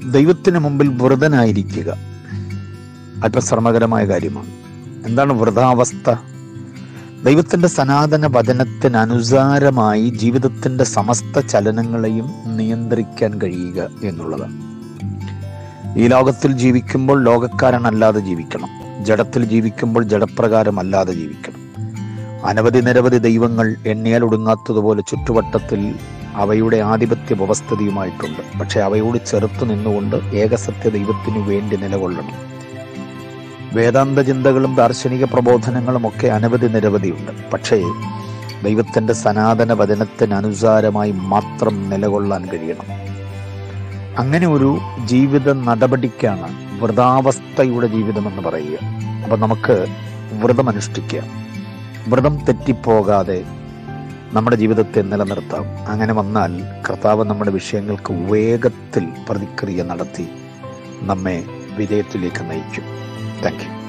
ദൈവത്തിന് മുമ്പിൽ വ്രതനായിരിക്കുക അല്പം ശ്രമകരമായ കാര്യമാണ് എന്താണ് വ്രതാവസ്ഥ ദൈവത്തിന്റെ സനാതന വചനത്തിന് അനുസാരമായി ജീവിതത്തിന്റെ സമസ്ത ചലനങ്ങളെയും നിയന്ത്രിക്കാൻ കഴിയുക എന്നുള്ളതാണ് ഈ ലോകത്തിൽ ജീവിക്കുമ്പോൾ ലോകക്കാരനല്ലാതെ ജീവിക്കണം ജഡത്തിൽ ജീവിക്കുമ്പോൾ ജഡപ്രകാരമല്ലാതെ ജീവിക്കണം അനവധി നിരവധി ദൈവങ്ങൾ എണ്ണിയാൽ ഒടുങ്ങാത്തതുപോലെ ചുറ്റുവട്ടത്തിൽ അവയുടെ ആധിപത്യ വ്യവസ്ഥതയുമായിട്ടുണ്ട് പക്ഷെ അവയോട് ചെറുത്തു നിന്നുകൊണ്ട് ഏകസത്യ ദൈവത്തിനു വേണ്ടി നിലകൊള്ളണം വേദാന്ത ചിന്തകളും ദാർശനിക പ്രബോധനങ്ങളും ഒക്കെ അനവധി നിരവധിയുണ്ട് പക്ഷേ ദൈവത്തിന്റെ സനാതന വചനത്തിന് അനുസാരമായി മാത്രം നിലകൊള്ളാൻ കഴിയണം അങ്ങനെ ഒരു ജീവിത നടപടിക്കാണ് വ്രതാവസ്ഥയുടെ ജീവിതം എന്ന് പറയുക അപ്പൊ നമുക്ക് വ്രതം അനുഷ്ഠിക്കുക വ്രതം തെറ്റിപ്പോകാതെ നമ്മുടെ ജീവിതത്തെ നിലനിർത്താം അങ്ങനെ വന്നാൽ കർത്താവ് നമ്മുടെ വിഷയങ്ങൾക്ക് വേഗത്തിൽ പ്രതിക്രിയ നടത്തി നമ്മെ വിജയത്തിലേക്ക് നയിക്കും താങ്ക് യു